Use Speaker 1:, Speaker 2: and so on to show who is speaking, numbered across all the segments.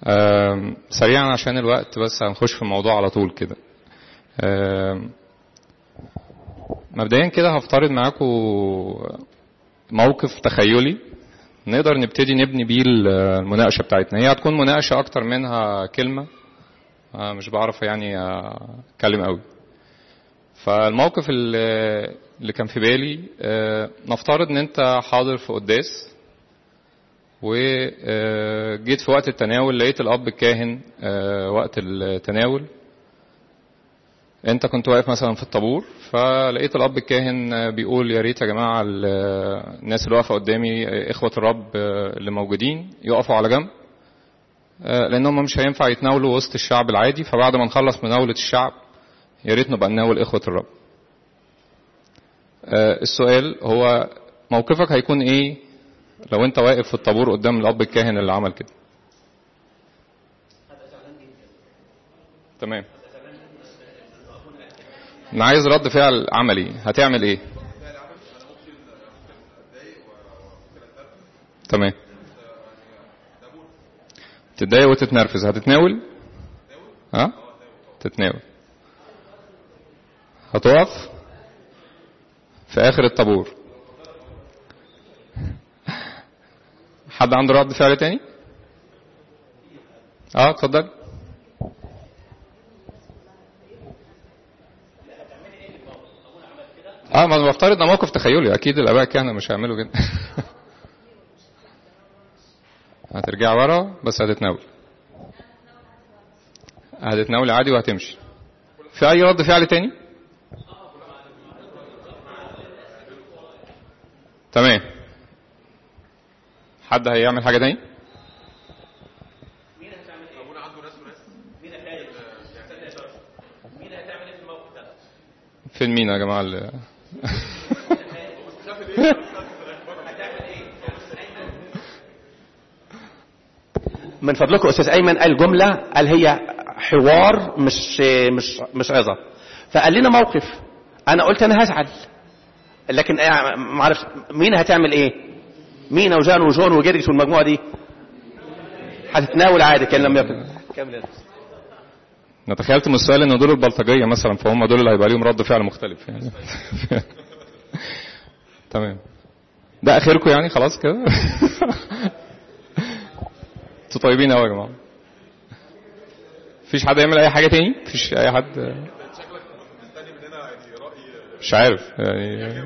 Speaker 1: آم، سريعا عشان الوقت بس هنخش في الموضوع على طول كده آم، مبدئيا كده هفترض معاكم موقف تخيلي نقدر نبتدي نبني بيه المناقشة بتاعتنا هي هتكون مناقشة أكتر منها كلمة آه، مش بعرف يعني آه، أتكلم قوي فالموقف اللي اللي كان في بالي آه، نفترض ان انت حاضر في قداس وجيت في وقت التناول لقيت الاب الكاهن آه، وقت التناول انت كنت واقف مثلا في الطابور فلقيت الاب الكاهن آه، بيقول يا ريت يا جماعه ال- الناس اللي واقفه قدامي آه، اخوه الرب آه، اللي موجودين يقفوا على جنب آه، لانهم مش هينفع يتناولوا وسط الشعب العادي فبعد ما نخلص مناوله الشعب يا ريت نبقى نناول اخوه الرب آه، السؤال هو موقفك هيكون ايه لو انت واقف في الطابور قدام الاب الكاهن اللي عمل كده تمام انا عايز رد فعل عملي هتعمل ايه تمام تتضايق وتتنرفز هتتناول ها تتناول هتقف في اخر الطابور حد عنده رد فعل تاني اه اتفضل اه ما أنا بفترض ده موقف تخيلي اكيد الاباء كانوا مش هيعملوا كده هترجع ورا بس هتتناول هتتناول عادي وهتمشي في اي رد فعل تاني تمام حد هيعمل حاجه تاني فين مين يا جماعه اللي
Speaker 2: من فضلكم استاذ ايمن قال جمله قال هي حوار مش مش مش عظه فقال لنا موقف انا قلت انا هزعل لكن آه، ما اعرفش مين هتعمل ايه مين وجان وجون وجرجس والمجموعه دي هتتناول عادي كان لم يكن كمل يا أستاذ.
Speaker 1: انا تخيلت من السؤال ان دول البلطجيه مثلا فهم دول اللي هيبقى ليهم رد فعل مختلف يعني تمام ده اخركم يعني خلاص كده انتوا طيبين قوي يا جماعه مفيش حد يعمل اي حاجه تاني مفيش اي حد مش عارف يعني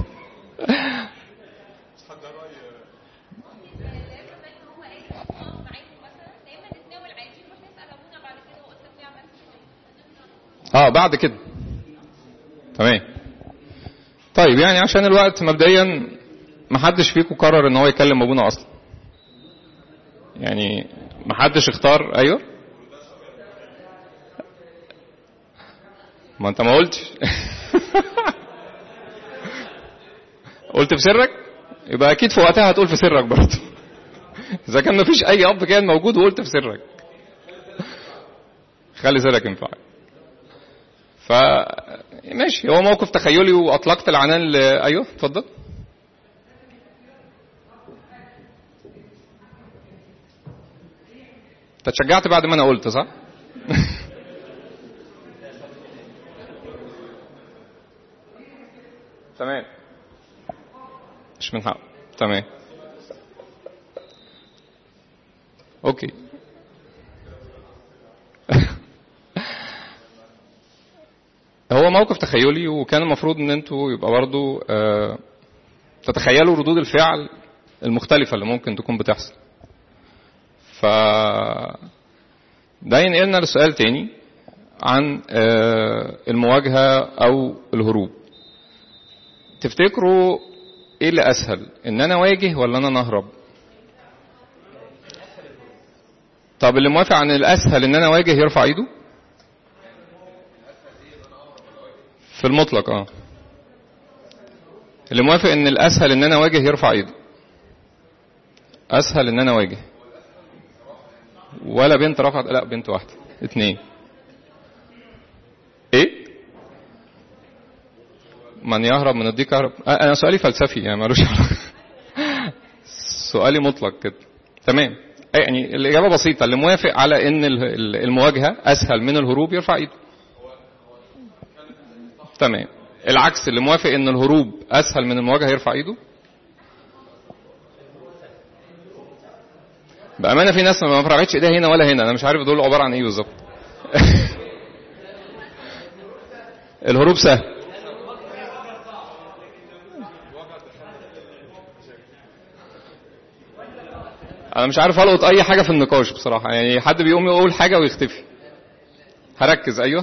Speaker 1: اه بعد كده تمام طيب يعني عشان الوقت مبدئيا محدش فيكم قرر ان هو يكلم ابونا اصلا يعني محدش اختار ايوه ما انت ما قلتش قلت في سرك يبقى اكيد في وقتها هتقول في سرك برضه اذا كان مفيش اي اب كان موجود وقلت في سرك خلي سرك ينفعك ف ماشي هو موقف تخيلي واطلقت العنان ل... ايوه اتفضل انت اتشجعت بعد ما انا قلت صح تمام مش من حقه تمام اوكي هو موقف تخيلي وكان المفروض ان انتوا يبقى برضو آه، تتخيلوا ردود الفعل المختلفة اللي ممكن تكون بتحصل ف ده ينقلنا لسؤال تاني عن آه، المواجهة أو الهروب تفتكروا ايه اللي اسهل ان انا اواجه ولا ان انا اهرب طب اللي موافق عن الاسهل ان انا اواجه يرفع ايده في المطلق اه اللي موافق ان الاسهل ان انا اواجه يرفع ايده اسهل ان انا اواجه ولا بنت رفعت لا بنت واحده اتنين ايه من يهرب من الضيق يهرب آه، انا سؤالي فلسفي يعني ملوش علاقه سؤالي مطلق كده تمام يعني الاجابه بسيطه اللي موافق على ان ال- ال- المواجهه اسهل من الهروب يرفع ايده تمام العكس اللي موافق ان الهروب اسهل من المواجهه يرفع ايده بامانه في ناس ما فرقتش ايديها هنا ولا هنا انا مش عارف دول عباره عن ايه بالظبط الهروب سهل انا مش عارف القط اي حاجه في النقاش بصراحه يعني حد بيقوم يقول حاجه ويختفي هركز ايوه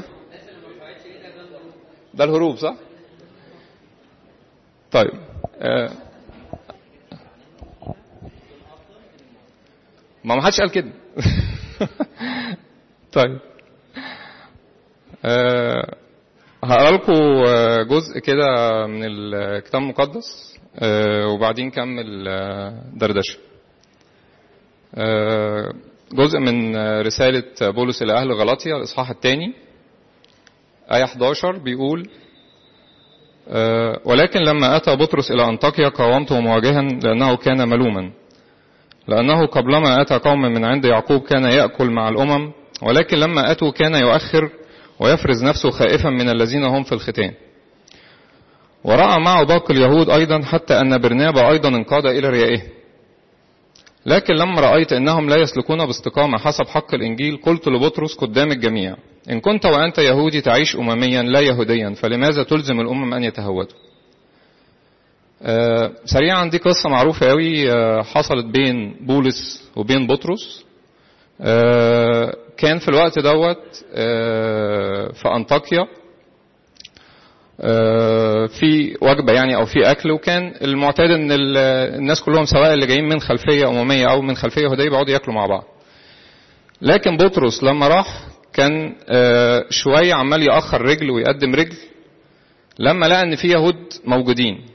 Speaker 1: ده الهروب صح طيب آه. ما ما حدش قال كده طيب آه. هقرا لكم آه، جزء كده من الكتاب المقدس آه، وبعدين نكمل آه، دردشه آه، جزء من آه، رسالة بولس إلى أهل غلاطيا الإصحاح الثاني آية 11 بيقول آه، ولكن لما أتى بطرس إلى أنطاكيا قاومته مواجها لأنه كان ملوما لأنه قبلما أتى قوم من عند يعقوب كان يأكل مع الأمم ولكن لما أتوا كان يؤخر ويفرز نفسه خائفا من الذين هم في الختان ورأى معه باقي اليهود أيضا حتى أن برنابا أيضا انقاد إلى ريائه لكن لما رأيت أنهم لا يسلكون باستقامة حسب حق الإنجيل قلت لبطرس قدام الجميع إن كنت وأنت يهودي تعيش أمميا لا يهوديا فلماذا تلزم الأمم أن يتهودوا آه سريعا دي قصة معروفة قوي آه حصلت بين بولس وبين بطرس آه كان في الوقت دوت آه في أنطاكيا آه، في وجبه يعني او في اكل وكان المعتاد ان ال- الناس كلهم سواء اللي جايين من خلفيه امميه او من خلفيه يهوديه بيقعدوا ياكلوا مع بعض. لكن بطرس لما راح كان آه، شويه عمال ياخر رجل ويقدم رجل لما لقى ان في يهود موجودين.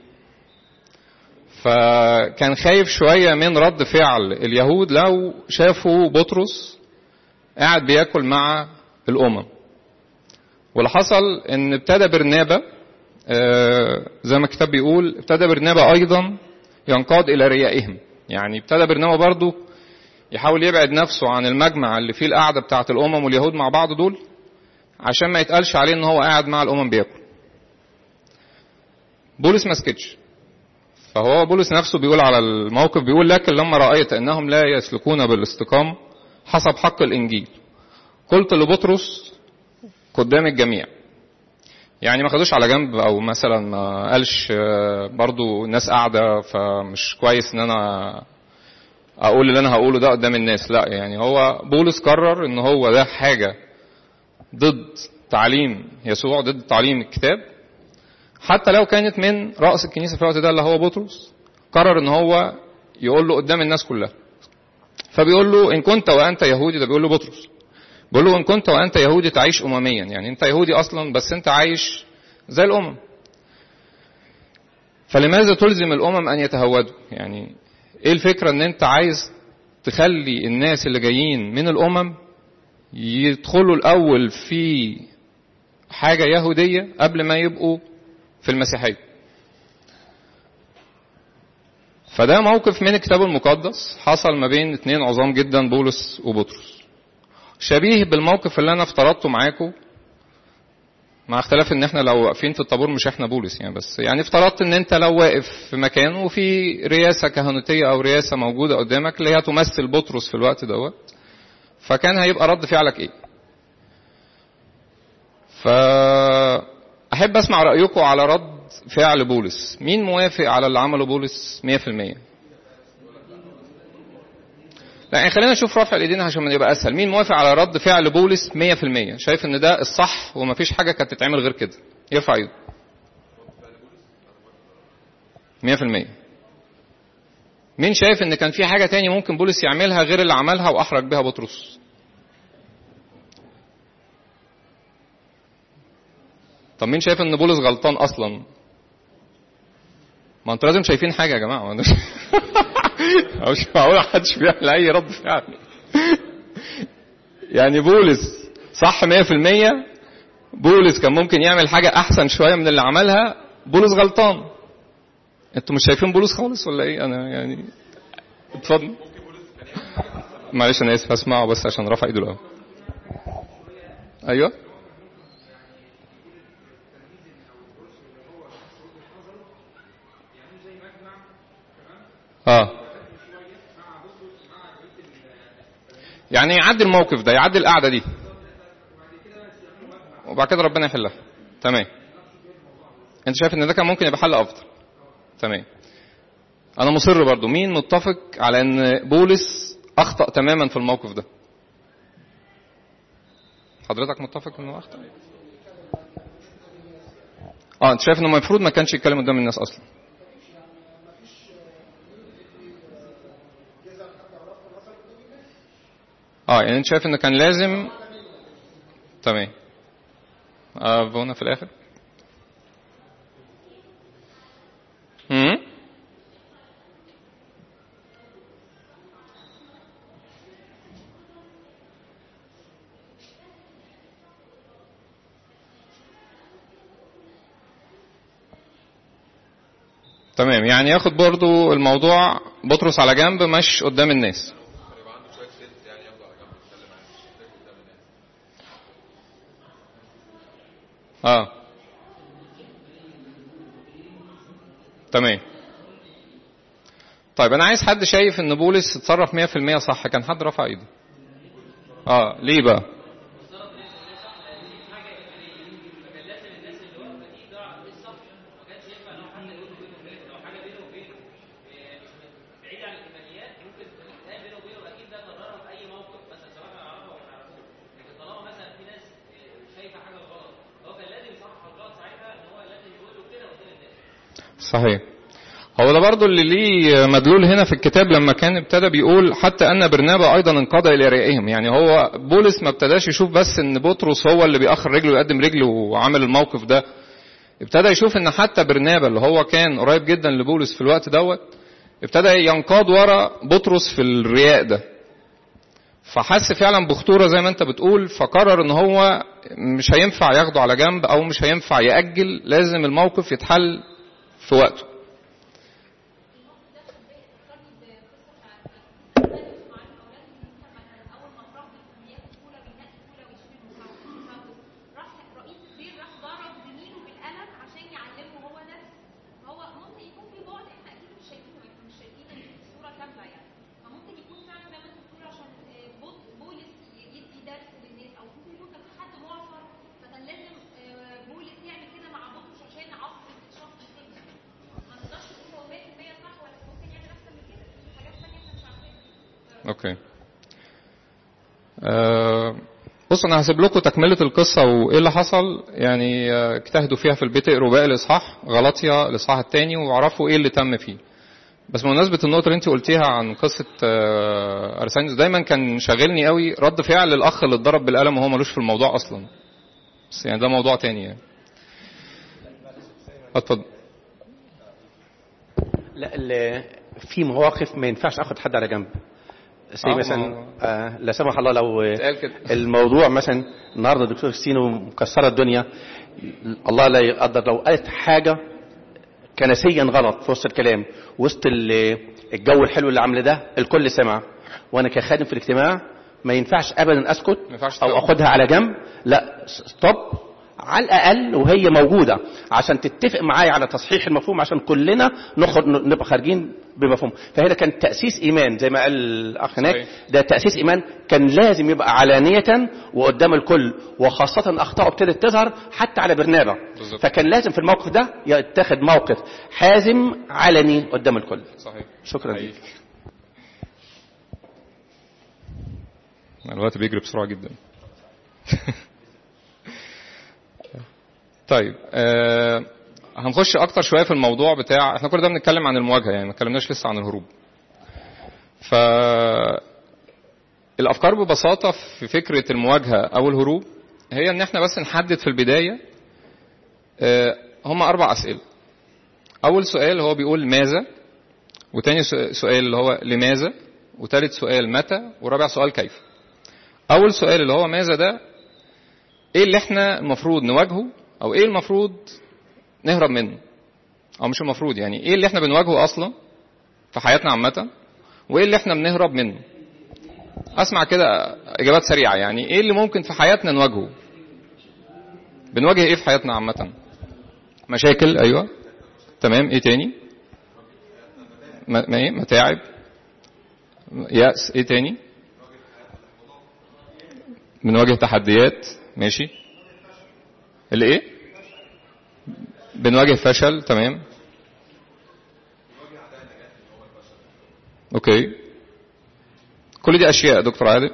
Speaker 1: فكان خايف شويه من رد فعل اليهود لو شافوا بطرس قاعد بياكل مع الامم. واللي حصل ان ابتدى برنابا آه، زي ما الكتاب بيقول ابتدى برنابا ايضا ينقاد الى ريائهم يعني ابتدى برنابا برضو يحاول يبعد نفسه عن المجمع اللي فيه القعده بتاعه الامم واليهود مع بعض دول عشان ما يتقالش عليه ان هو قاعد مع الامم بياكل بولس ما سكتش فهو بولس نفسه بيقول على الموقف بيقول لكن لما رايت انهم لا يسلكون بالاستقامه حسب حق الانجيل قلت لبطرس قدام الجميع يعني ما خدوش على جنب او مثلا ما قالش آه، برضو الناس قاعده فمش كويس ان انا اقول اللي انا هقوله ده قدام الناس لا يعني هو بولس قرر ان هو ده حاجه ضد تعليم يسوع ضد تعليم الكتاب حتى لو كانت من رأس الكنيسه في الوقت ده اللي هو بطرس قرر ان هو يقول له قدام الناس كلها فبيقول له ان كنت وانت يهودي ده بيقول له بطرس بيقول له ان كنت وانت يهودي تعيش امميا يعني انت يهودي اصلا بس انت عايش زي الامم فلماذا تلزم الامم ان يتهودوا يعني ايه الفكره ان انت عايز تخلي الناس اللي جايين من الامم يدخلوا الاول في حاجه يهوديه قبل ما يبقوا في المسيحيه فده موقف من الكتاب المقدس حصل ما بين اتنين عظام جدا بولس وبطرس شبيه بالموقف اللي انا افترضته معاكم مع اختلاف ان احنا لو واقفين في الطابور مش احنا بولس يعني بس يعني افترضت ان انت لو واقف في مكان وفي رئاسه كهنوتيه او رئاسه موجوده قدامك اللي هي تمثل بطرس في الوقت دوت فكان هيبقى رد فعلك ايه؟ فأحب أسمع رأيكم على رد فعل بولس مين موافق على اللي عمله بولس 100% لا يعني خلينا نشوف رفع الايدين عشان يبقى اسهل مين موافق على رد فعل بولس 100% شايف ان ده الصح ومفيش حاجه كانت تتعمل غير كده يرفع ايده 100% مين شايف ان كان في حاجه تاني ممكن بولس يعملها غير اللي عملها واحرج بها بطرس طب مين شايف ان بولس غلطان اصلا ما انتوا لازم شايفين حاجه يا جماعه مش مش معقول محدش بيعمل اي رد فعل يعني بولس صح 100% بولس كان ممكن يعمل حاجه احسن شويه من اللي عملها بولس غلطان انتوا مش شايفين بولس خالص ولا ايه انا يعني اتفضل معلش انا اسف هسمعه بس عشان رفع ايده الاول ايوه اه يعني يعدي الموقف ده يعدي القعده دي وبعد كده ربنا يحلها تمام انت شايف ان ده كان ممكن يبقى حل افضل تمام انا مصر برضو مين متفق على ان بولس اخطا تماما في الموقف ده حضرتك متفق انه اخطا اه انت شايف انه المفروض ما كانش يتكلم قدام الناس اصلا اه يعني انت شايف ان كان لازم تمام آه فونا في الاخر امم تمام يعني ياخد برضو الموضوع بطرس على جنب مش قدام الناس اه تمام طيب انا عايز حد شايف ان بولس اتصرف 100% صح كان حد رفع ايده اه ليه بقى صحيح هو ده برضو اللي ليه مدلول هنا في الكتاب لما كان ابتدى بيقول حتى ان برنابا ايضا انقضى الى رئائهم يعني هو بولس ما ابتداش يشوف بس ان بطرس هو اللي بيأخر رجله ويقدم رجله وعامل الموقف ده ابتدى يشوف ان حتى برنابا اللي هو كان قريب جدا لبولس في الوقت دوت ابتدى ينقاد ورا بطرس في الرياء ده فحس فعلا بخطوره زي ما انت بتقول فقرر ان هو مش هينفع ياخده على جنب او مش هينفع يأجل لازم الموقف يتحل في وقته اوكي أه بص انا هسيب لكم تكمله القصه وايه اللي حصل يعني اجتهدوا فيها في البيت اقروا باقي الاصحاح غلطيا الاصحاح الثاني واعرفوا ايه اللي تم فيه بس بمناسبه النقطه اللي انت قلتيها عن قصه ارسانيوس دايما كان شاغلني قوي رد فعل الاخ اللي اتضرب بالقلم وهو ملوش في الموضوع اصلا بس يعني ده موضوع تاني يعني اتفضل
Speaker 2: لا في مواقف ما ينفعش اخد حد على جنب زي مثلا آه لا سمح الله لو الموضوع مثلا النهارده الدكتور كريستينو مكسره الدنيا الله لا يقدر لو قالت حاجه كنسيا غلط في وسط الكلام وسط الجو الحلو اللي عامله ده الكل سمع وانا كخادم في الاجتماع ما ينفعش ابدا اسكت او اخدها على جنب لا ستوب على الاقل وهي موجوده عشان تتفق معايا على تصحيح المفهوم عشان كلنا نخرج نبقى خارجين بمفهوم فهنا كان تاسيس ايمان زي ما قال الاخ هناك ده تاسيس ايمان كان لازم يبقى علانيه وقدام الكل وخاصه اخطائه ابتدت تظهر حتى على برنابا فكان لازم في الموقف ده يتخذ موقف حازم علني قدام الكل
Speaker 1: صحيح
Speaker 2: شكرا لك
Speaker 1: الوقت بيجري بسرعه جدا طيب آه هنخش اكتر شويه في الموضوع بتاع احنا كل ده بنتكلم عن المواجهه يعني ما اتكلمناش لسه عن الهروب ف الافكار ببساطه في فكره المواجهه او الهروب هي ان احنا بس نحدد في البدايه آه هم اربع اسئله اول سؤال هو بيقول ماذا وتاني سؤال اللي هو لماذا وتالت سؤال متى ورابع سؤال كيف اول سؤال اللي هو ماذا ده ايه اللي احنا المفروض نواجهه او ايه المفروض نهرب منه او مش المفروض يعني ايه اللي احنا بنواجهه اصلا في حياتنا عامه وايه اللي احنا بنهرب منه اسمع كده اجابات سريعه يعني ايه اللي ممكن في حياتنا نواجهه بنواجه ايه في حياتنا عامه مشاكل ايوه تمام ايه تاني ما ما ايه متاعب يأس ايه تاني بنواجه تحديات ماشي اللي ايه بنواجه فشل تمام اوكي كل دي اشياء يا دكتور عادل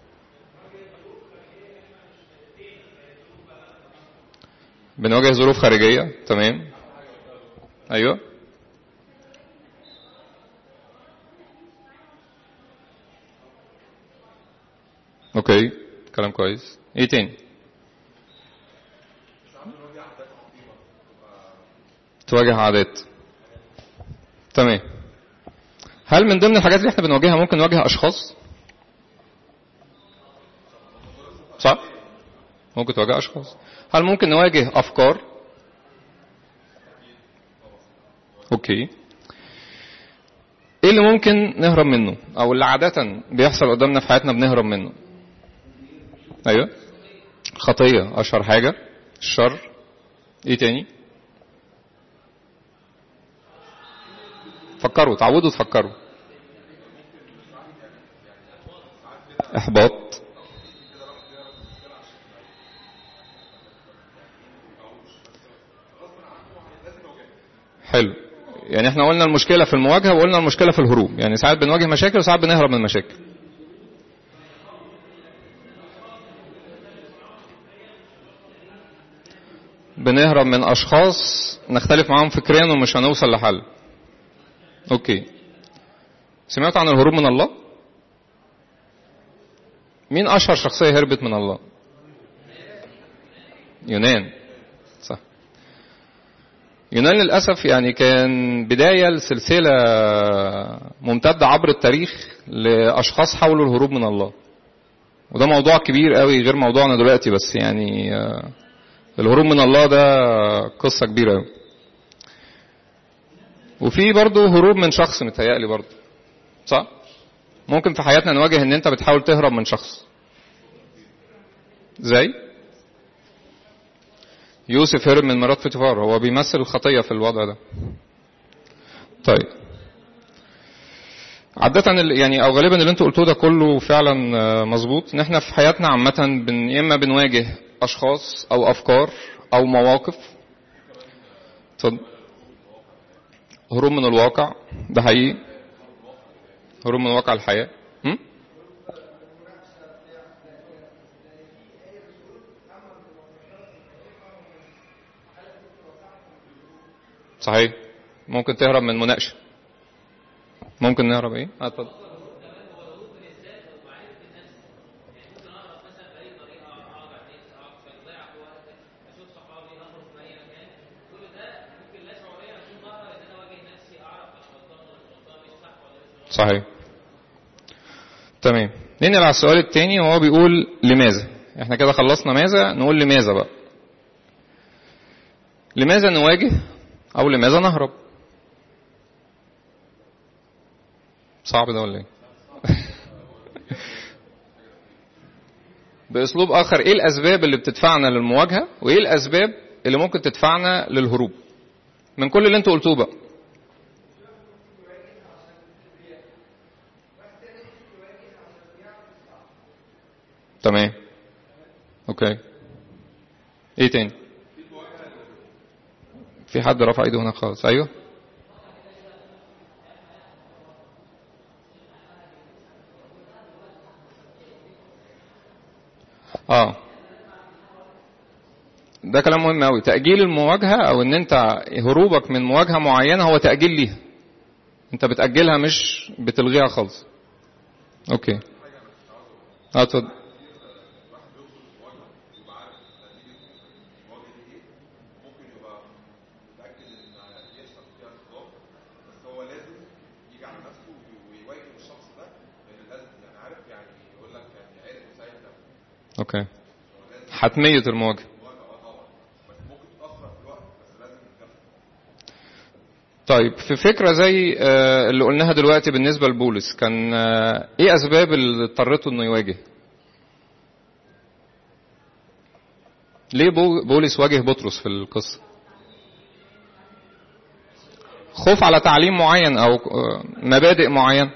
Speaker 1: بنواجه ظروف خارجيه تمام ايوه اوكي كلام كويس ايه تاني تواجه عادات تمام هل من ضمن الحاجات اللي احنا بنواجهها ممكن نواجه اشخاص صح ممكن تواجه اشخاص هل ممكن نواجه افكار اوكي ايه اللي ممكن نهرب منه او اللي عادة بيحصل قدامنا في حياتنا بنهرب منه ايوه خطية اشهر حاجة الشر ايه تاني فكروا تعودوا تفكروا احباط حلو يعني احنا قلنا المشكلة في المواجهة وقلنا المشكلة في الهروب يعني ساعات بنواجه مشاكل وساعات بنهرب من المشاكل بنهرب من اشخاص نختلف معاهم فكريا ومش هنوصل لحل اوكي سمعت عن الهروب من الله مين اشهر شخصية هربت من الله يونان صح يونان للأسف يعني كان بداية لسلسلة ممتدة عبر التاريخ لأشخاص حاولوا الهروب من الله وده موضوع كبير قوي غير موضوعنا دلوقتي بس يعني الهروب من الله ده قصة كبيرة قوي وفي برضه هروب من شخص متهيألي برضه صح؟ ممكن في حياتنا نواجه ان انت بتحاول تهرب من شخص زي يوسف هرب من مرات فيتيفار هو بيمثل الخطية في الوضع ده طيب عادة يعني او غالبا اللي انتوا قلتوه ده كله فعلا مظبوط ان احنا في حياتنا عامة بن يا اما بنواجه اشخاص او افكار او مواقف اتفضل هروب من الواقع ده حقيقي هروب من واقع الحياة م? صحيح ممكن تهرب من مناقشة ممكن نهرب ايه؟ اه اتفضل صحيح تمام ننقل على السؤال الثاني وهو بيقول لماذا احنا كده خلصنا ماذا نقول لماذا بقى لماذا نواجه او لماذا نهرب صعب ده ولا ايه باسلوب اخر ايه الاسباب اللي بتدفعنا للمواجهه وايه الاسباب اللي ممكن تدفعنا للهروب من كل اللي انتوا قلتوه بقى تمام اوكي ايه تاني في حد رفع ايده هنا خالص ايوه اه ده كلام مهم قوي تأجيل المواجهة او ان انت هروبك من مواجهة معينة هو تأجيل ليها انت بتأجلها مش بتلغيها خالص اوكي اه اتفضل اوكي حتمية المواجهة طيب في فكرة زي آه، اللي قلناها دلوقتي بالنسبة لبولس كان آه، ايه اسباب اللي اضطرته انه يواجه ليه بو- بولس واجه بطرس في القصة خوف على تعليم معين او آه، مبادئ معينة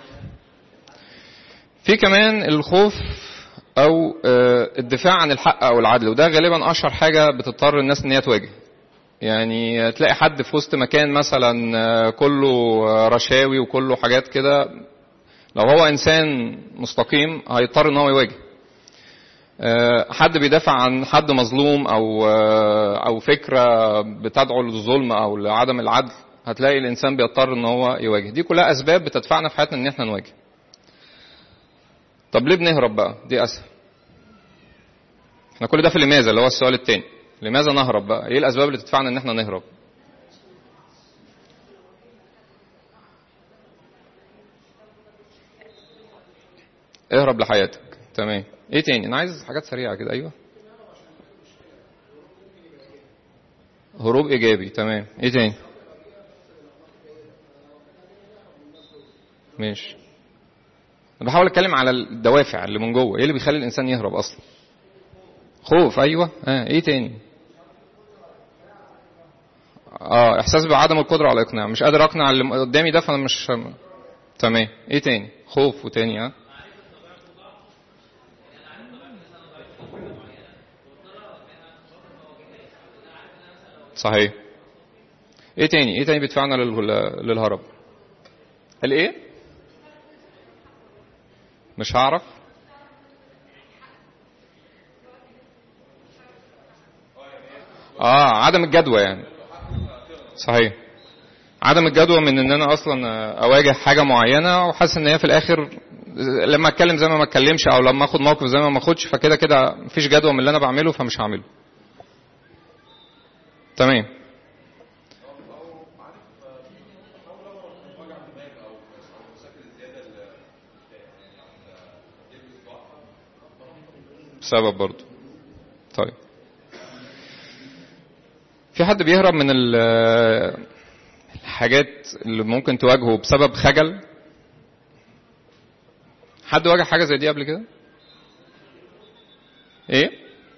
Speaker 1: في كمان الخوف او آه، الدفاع عن الحق او العدل وده غالبا اشهر حاجة بتضطر الناس ان هي تواجه يعني تلاقي حد في وسط مكان مثلا آه، كله آه، رشاوي وكله حاجات كده لو هو انسان مستقيم هيضطر ان هو يواجه آه، حد بيدافع عن حد مظلوم او آه، او فكره بتدعو للظلم او لعدم العدل هتلاقي الانسان بيضطر ان هو يواجه دي كلها اسباب بتدفعنا في حياتنا ان احنا نواجه طب ليه بنهرب بقى دي اسهل احنا كل ده في لماذا اللي هو السؤال التاني لماذا نهرب بقى ايه الاسباب اللي تدفعنا ان احنا نهرب اهرب لحياتك تمام ايه تاني انا عايز حاجات سريعه كده ايوه هروب ايجابي تمام ايه تاني ماشي انا بحاول اتكلم على الدوافع اللي من جوه ايه اللي بيخلي الانسان يهرب اصلا خوف ايوه اه ايه تاني اه احساس بعدم القدره على الاقناع مش قادر اقنع اللي قدامي ده فانا مش تمام ايه تاني خوف وتاني ها صحيح ايه تاني ايه تاني بيدفعنا لل- للهرب الايه مش هعرف اه عدم الجدوى يعني صحيح عدم الجدوى من ان انا اصلا اواجه حاجه معينه وحاسس ان هي في الاخر لما اتكلم زي ما ما اتكلمش او لما اخد موقف زي ما ما اخدش فكده كده مفيش جدوى من اللي انا بعمله فمش هعمله تمام سبب برضو طيب في حد بيهرب من ال- الحاجات اللي ممكن تواجهه بسبب خجل حد واجه حاجة زي دي قبل كده ايه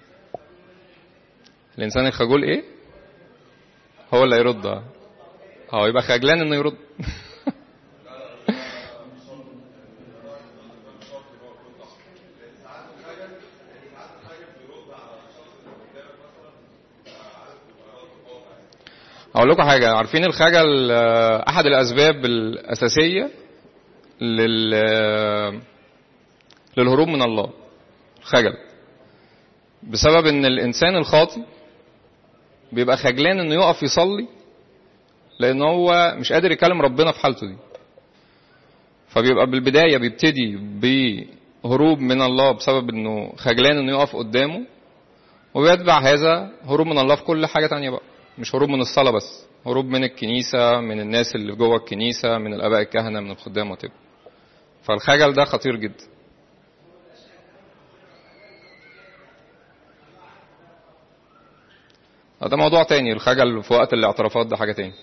Speaker 1: الانسان الخجول ايه هو اللي يرد اه اه يبقى خجلان انه يرد اقول لكم حاجه عارفين الخجل آه، احد الاسباب الاساسيه لل آه، للهروب من الله الخجل بسبب ان الانسان الخاطي بيبقى خجلان انه يقف يصلي لان هو مش قادر يكلم ربنا في حالته دي فبيبقى بالبدايه بيبتدي بهروب من الله بسبب انه خجلان انه يقف قدامه وبيتبع هذا هروب من الله في كل حاجه تانية بقى مش هروب من الصلاه بس هروب من الكنيسه من الناس اللي جوه الكنيسه من الاباء الكهنه من الخدام وتبقى فالخجل ده خطير جدا ده موضوع تاني الخجل في وقت الاعترافات ده حاجة تاني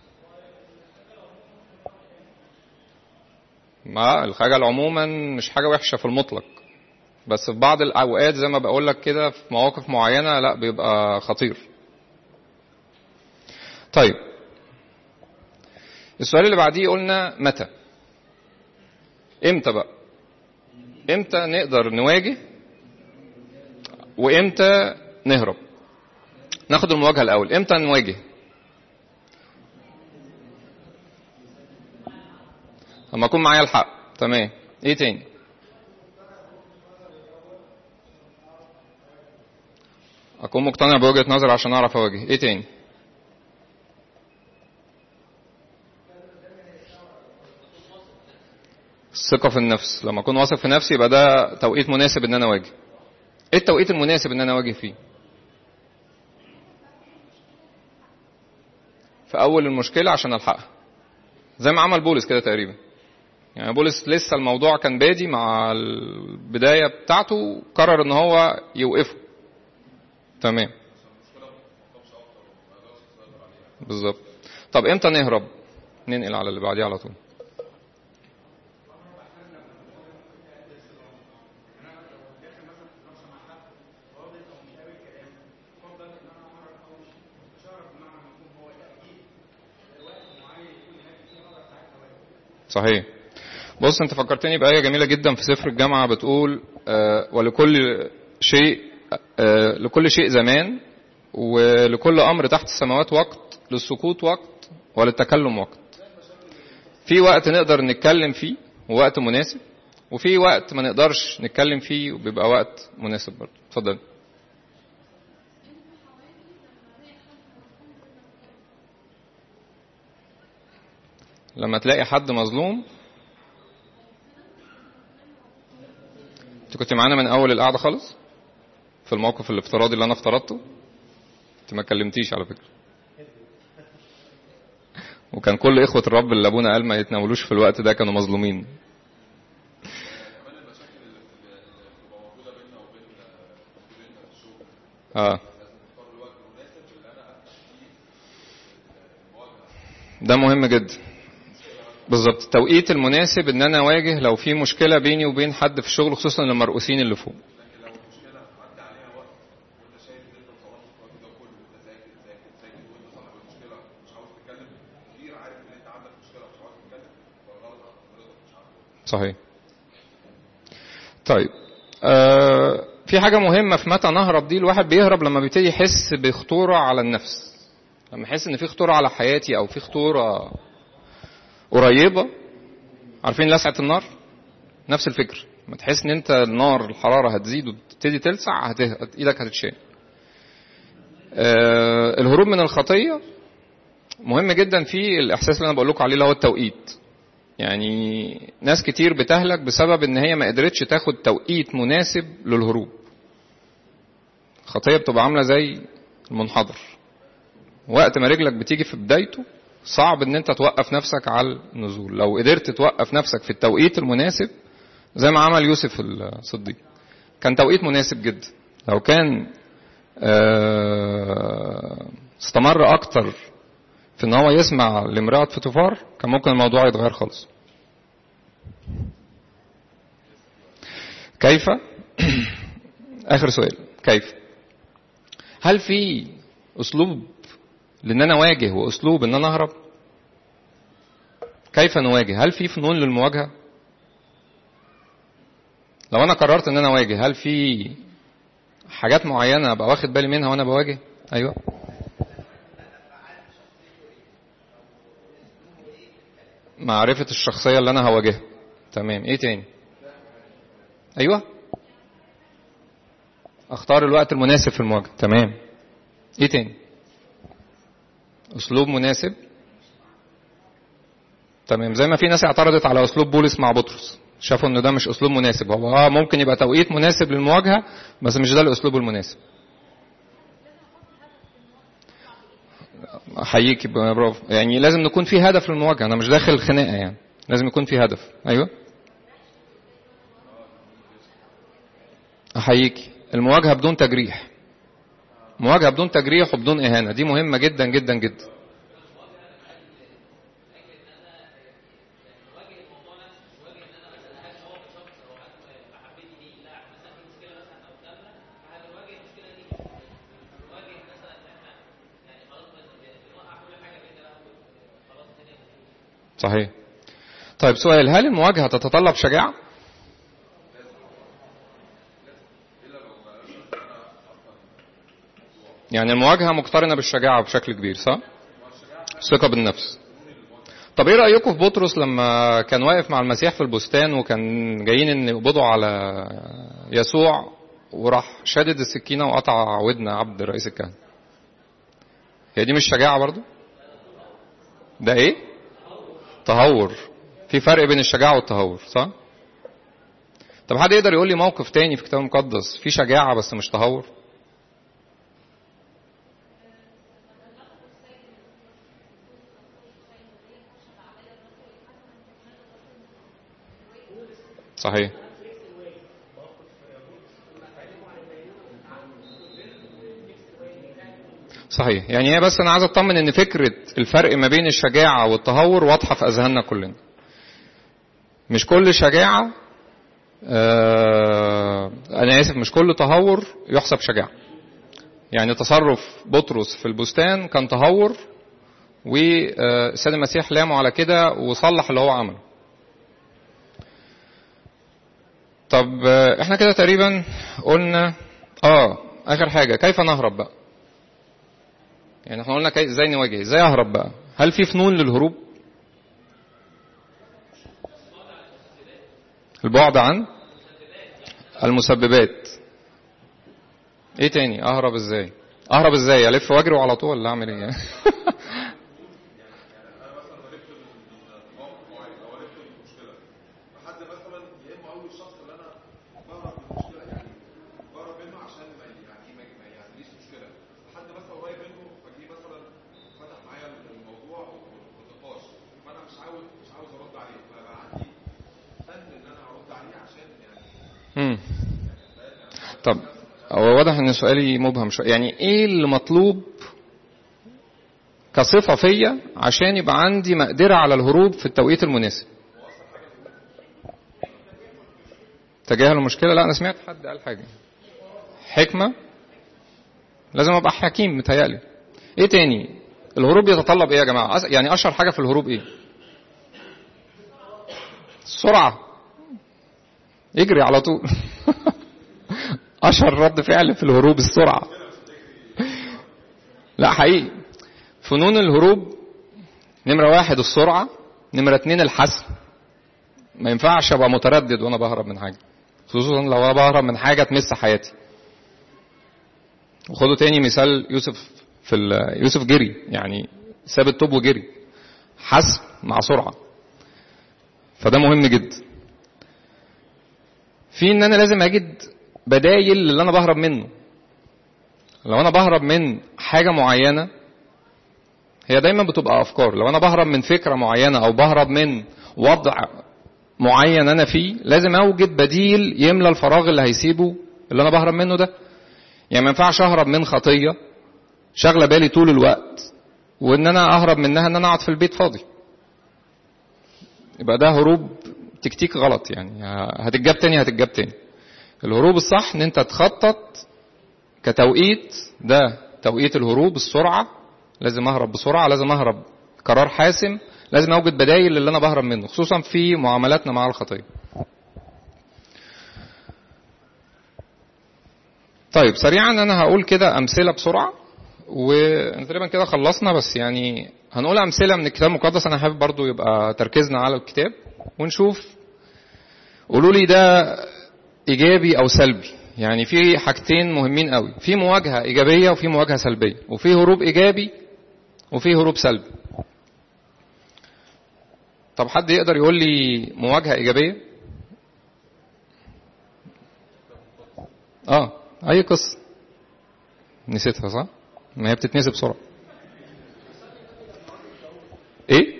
Speaker 1: ما الخجل عموما مش حاجة وحشة في المطلق بس في بعض الأوقات زي ما بقول لك كده في مواقف معينة لا بيبقى خطير طيب السؤال اللي بعديه قلنا متى امتى بقى امتى نقدر نواجه وامتى نهرب ناخد المواجهة الأول امتى نواجه لما أكون معايا الحق تمام ايه تاني أكون مقتنع بوجهة نظر عشان أعرف أواجه ايه تاني الثقة في النفس لما أكون واثق في نفسي يبقى ده توقيت مناسب إن أنا أواجه ايه التوقيت المناسب إن أنا أواجه فيه في اول المشكله عشان الحقها زي ما عمل بولس كده تقريبا يعني بولس لسه الموضوع كان بادي مع البدايه بتاعته قرر ان هو يوقفه تمام بالظبط طب امتى نهرب ننقل على اللي بعديه على طول صحيح بص انت فكرتني بآية جميلة جدا في سفر الجامعة بتقول آه ولكل شيء آه لكل شيء زمان ولكل أمر تحت السماوات وقت للسكوت وقت وللتكلم وقت في وقت نقدر نتكلم فيه ووقت مناسب وفي وقت ما نقدرش نتكلم فيه وبيبقى وقت مناسب برضه اتفضل لما تلاقي حد مظلوم انت كنت معانا من اول القعده خالص في الموقف الافتراضي اللي انا افترضته انت ما اتكلمتيش على فكره وكان كل اخوه الرب اللي ابونا قال ما يتناولوش في الوقت ده كانوا مظلومين اه ده مهم جدا بالظبط التوقيت المناسب ان انا اواجه لو في مشكله بيني وبين حد في الشغل خصوصا المرؤوسين اللي فوق صحيح طيب آه في حاجة مهمة في متى نهرب دي الواحد بيهرب لما بيبتدي يحس بخطورة على النفس لما يحس ان في خطورة على حياتي او في خطورة قريبة عارفين لسعة النار نفس الفكر لما تحس ان انت النار الحرارة هتزيد وتبتدي تلسع هت... ايدك هتتشال آه الهروب من الخطية مهم جدا في الاحساس اللي انا بقول لكم عليه اللي هو التوقيت يعني ناس كتير بتهلك بسبب ان هي ما قدرتش تاخد توقيت مناسب للهروب الخطيه بتبقى عامله زي المنحدر وقت ما رجلك بتيجي في بدايته صعب ان انت توقف نفسك على النزول لو قدرت توقف نفسك في التوقيت المناسب زي ما عمل يوسف الصديق كان توقيت مناسب جدا لو كان استمر اكتر في ان هو يسمع لامرأة فوتوفار كان ممكن الموضوع يتغير خالص كيف اخر سؤال كيف هل في اسلوب لان انا اواجه واسلوب ان انا اهرب كيف نواجه هل في فنون للمواجهه لو انا قررت ان انا اواجه هل في حاجات معينه ابقى واخد بالي منها وانا بواجه ايوه معرفة الشخصية اللي أنا هواجهها تمام إيه تاني أيوة أختار الوقت المناسب في المواجهة تمام إيه تاني أسلوب مناسب تمام زي ما في ناس اعترضت على أسلوب بولس مع بطرس شافوا إن ده مش أسلوب مناسب هو آه ممكن يبقى توقيت مناسب للمواجهة بس مش ده الأسلوب المناسب احييك برافو يعني لازم نكون في هدف للمواجهه انا مش داخل خناقه يعني لازم يكون في هدف ايوه احييك المواجهه بدون تجريح مواجهه بدون تجريح وبدون اهانه دي مهمه جدا جدا جدا صحيح طيب سؤال هل المواجهة تتطلب شجاعة؟ يعني المواجهة مقترنة بالشجاعة بشكل كبير صح؟ ثقة بالنفس طب ايه رأيكم في بطرس لما كان واقف مع المسيح في البستان وكان جايين ان يقبضوا على يسوع وراح شادد السكينة وقطع ودن عبد رئيس الكهنة هي دي مش شجاعة برضو؟ ده ايه؟ تهور في فرق بين الشجاعة والتهور صح؟ طب حد يقدر يقول لي موقف تاني في الكتاب المقدس في شجاعة بس مش تهور؟ صحيح صحيح يعني هي بس انا عايز اطمن ان فكره الفرق ما بين الشجاعه والتهور واضحه في اذهاننا كلنا مش كل شجاعه آه انا اسف مش كل تهور يحسب شجاعه يعني تصرف بطرس في البستان كان تهور والسيد المسيح لامه على كده وصلح اللي هو عمله طب آه، احنا كده تقريبا قلنا اه اخر حاجه كيف نهرب بقى يعني احنا قلنا كي- ازاي نواجه ازاي اهرب بقى هل في فنون للهروب البعد عن المسببات ايه تاني اهرب ازاي اهرب ازاي الف واجري على طول ولا اعمل ايه
Speaker 3: حد مثلا يا اما اول الشخص اللي انا بهرب من المشكله يعني بهرب منه عشان ما يعني ما ما يعمليش مشكله حد مثلا قريب منه فجي مثلا فتح معايا الموضوع ونقاش فانا مش عاوز مش عاوز ارد عليه فبقى عندي فن ان انا ارد عليه عشان يعني
Speaker 1: مم. طب هو واضح ان سؤالي مبهم شويه يعني ايه اللي مطلوب كصفه فيا عشان يبقى عندي مقدره على الهروب في التوقيت المناسب تجاهل المشكله لا انا سمعت حد قال حاجه حكمه لازم ابقى حكيم متهيألي ايه تاني الهروب يتطلب ايه يا جماعه أس- يعني اشهر حاجه في الهروب ايه السرعه يجري على طول اشهر رد فعل في الهروب السرعه لا حقيقي فنون الهروب نمره واحد السرعه نمره اتنين الحسم ما ينفعش ابقى متردد وانا بهرب من حاجه خصوصا لو انا بهرب من حاجه تمس حياتي وخدوا تاني مثال يوسف في ال- يوسف جري يعني ساب الطوب وجري حسم مع سرعه فده مهم جدا في ان انا لازم اجد بدايل اللي انا بهرب منه لو انا بهرب من حاجه معينه هي دايما بتبقى افكار لو انا بهرب من فكره معينه او بهرب من وضع معين انا فيه لازم اوجد بديل يملى الفراغ اللي هيسيبه اللي انا بهرب منه ده يعني ما ينفعش اهرب من خطيه شاغله بالي طول الوقت وان انا اهرب منها ان انا اقعد في البيت فاضي يبقى ده هروب تكتيك غلط يعني هتتجاب تاني هتتجاب تاني الهروب الصح ان انت تخطط كتوقيت ده توقيت الهروب السرعة لازم اهرب بسرعة لازم اهرب قرار حاسم لازم اوجد بدايل اللي انا بهرب منه خصوصا في معاملاتنا مع الخطية طيب سريعا انا هقول كده امثلة بسرعة وتقريبا كده خلصنا بس يعني هنقول امثلة من الكتاب المقدس انا حابب برضو يبقى تركيزنا على الكتاب ونشوف قولوا لي ده ايجابي او سلبي يعني في حاجتين مهمين قوي في مواجهه ايجابيه وفي مواجهه سلبيه وفي هروب ايجابي وفي هروب سلبي طب حد يقدر يقول لي مواجهه ايجابيه اه اي قصه نسيتها صح ما هي بتتنسي بسرعه ايه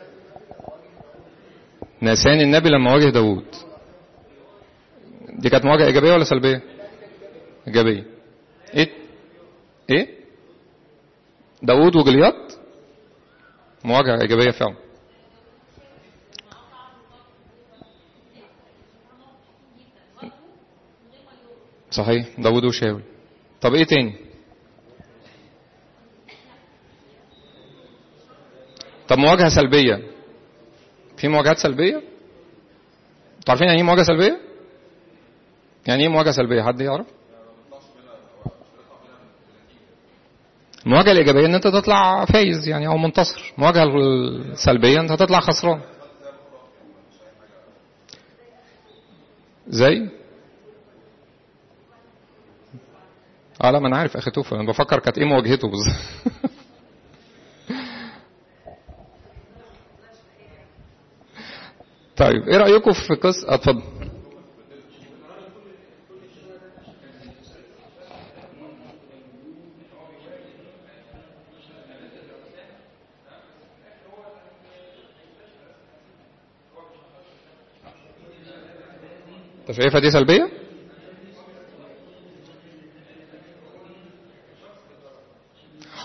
Speaker 1: نسان النبي لما واجه داوود دي كانت مواجهة إيجابية ولا سلبية؟ إيجابية. إيه؟ إيه؟ داوود وجليات؟ مواجهة إيجابية فعلا. صحيح داوود وشاول. طب إيه تاني؟ طب مواجهة سلبية. في مواجهات سلبية؟ انتوا عارفين يعني ايه مواجهة سلبية؟ يعني ايه مواجهة سلبية؟ حد يعرف؟ المواجهة الإيجابية إن أنت تطلع فايز يعني أو منتصر، المواجهة السلبية أنت هتطلع خسران. زي؟ اه لا ما انا عارف اخي توفى انا بفكر كانت ايه مواجهته بالظبط طيب ايه رايكم في قصه اتفضل انت شايفها دي سلبيه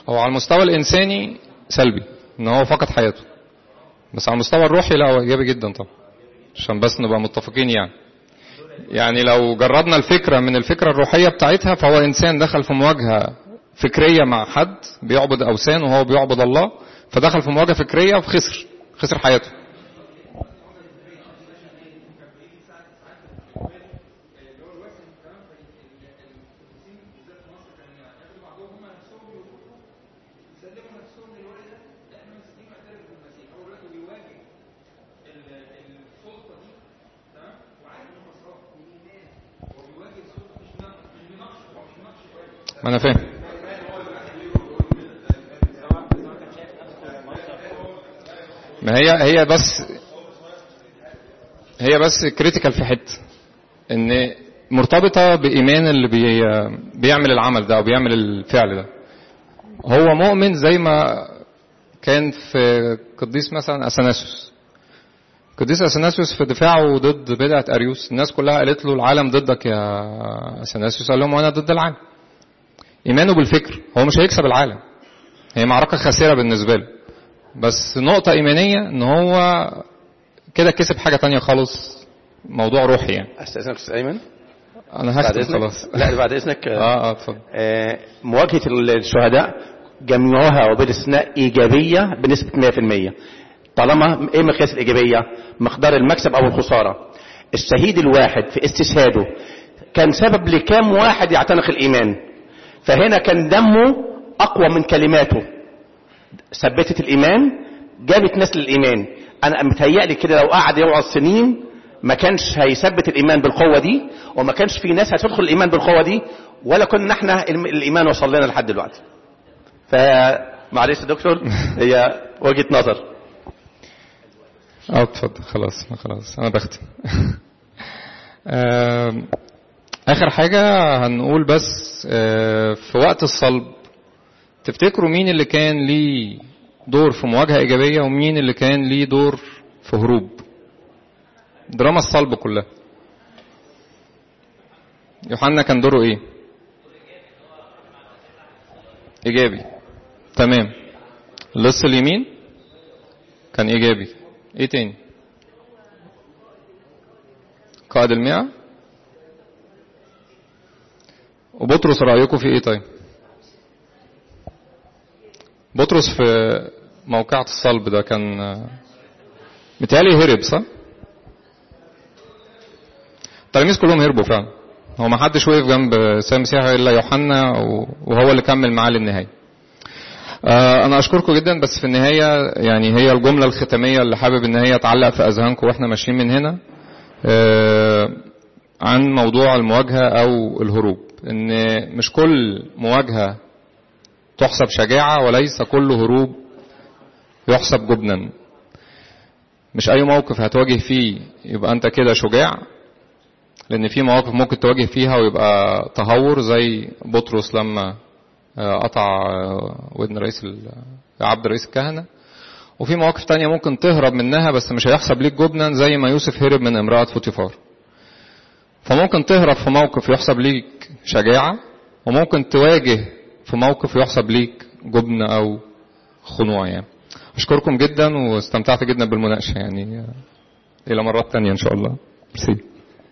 Speaker 1: هو على المستوى الانساني سلبي ان هو فقد حياته بس على المستوى الروحي لا هو ايجابي جدا طبعا عشان بس نبقى متفقين يعني يعني لو جردنا الفكره من الفكره الروحيه بتاعتها فهو انسان دخل في مواجهه فكريه مع حد بيعبد اوثان وهو بيعبد الله فدخل في مواجهه فكريه وخسر خسر حياته ما انا فاهم ما هي هي بس هي بس كريتيكال في حته ان مرتبطه بايمان اللي بي بيعمل العمل ده او بيعمل الفعل ده هو مؤمن زي ما كان في قديس مثلا اثناسيوس قديس اثناسيوس في دفاعه ضد بدعه اريوس الناس كلها قالت له العالم ضدك يا اثناسيوس قال لهم وانا ضد العالم ايمانه بالفكر هو مش هيكسب العالم هي معركه خاسره بالنسبه له بس نقطه ايمانيه ان هو كده كسب حاجه تانية خالص موضوع روحي يعني
Speaker 2: استاذنك استاذ ايمن
Speaker 1: انا
Speaker 2: بعد
Speaker 1: هختم
Speaker 2: اذنك
Speaker 1: خلاص
Speaker 2: لا بعد اذنك
Speaker 1: اه اه اتفضل
Speaker 2: آه، مواجهة الشهداء جميعها وبالاستثناء إيجابية بنسبة 100% طالما إيه مقياس الإيجابية مقدار المكسب أو الخسارة الشهيد الواحد في استشهاده كان سبب لكام واحد يعتنق الإيمان فهنا كان دمه أقوى من كلماته ثبتت الإيمان جابت ناس للإيمان أنا متهيألي كده لو قعد يوعظ سنين ما كانش هيثبت الإيمان بالقوة دي وما كانش في ناس هتدخل الإيمان بالقوة دي ولا كنا احنا الم- الإيمان وصل لنا لحد دلوقتي فمعلش يا دكتور هي وجهة نظر
Speaker 1: اه اتفضل خلاص خلاص انا بختم آم، اخر حاجه هنقول بس آه، في وقت الصلب تفتكروا مين اللي كان ليه دور في مواجهه ايجابيه ومين اللي كان ليه دور في هروب دراما الصلب كلها يوحنا كان دوره ايه ايجابي تمام اللص اليمين كان ايجابي ايه تاني قائد المئة وبطرس رأيكم في ايه طيب بطرس في موقعة الصلب ده كان متهيألي هرب صح؟ التلاميذ كلهم هربوا فعلا هو ما حدش وقف جنب سيد المسيح الا يوحنا وهو اللي كمل معاه للنهايه آه، انا اشكركم جدا بس في النهايه يعني هي الجمله الختاميه اللي حابب ان هي تعلق في اذهانكم واحنا ماشيين من هنا آه، عن موضوع المواجهه او الهروب ان مش كل مواجهه تحسب شجاعه وليس كل هروب يحسب جبنا مش اي موقف هتواجه فيه يبقى انت كده شجاع لان في مواقف ممكن تواجه فيها ويبقى تهور زي بطرس لما آه، قطع آه، ودن رئيس ال- عبد رئيس الكهنة وفي مواقف تانية ممكن تهرب منها بس مش هيحسب ليك جبنا زي ما يوسف هرب من امرأة فوتيفار فممكن تهرب في موقف يحسب ليك شجاعة وممكن تواجه في موقف يحسب ليك جبن أو خنوع يعني أشكركم جدا واستمتعت جدا بالمناقشة يعني آه، إلى مرات تانية إن شاء الله ميرسي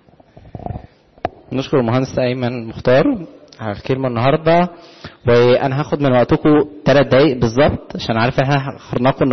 Speaker 4: نشكر المهندس ايمن مختار على الكلمه النهارده وانا هاخد من وقتكم ثلاث دقايق بالظبط عشان عارف احنا اخرناكم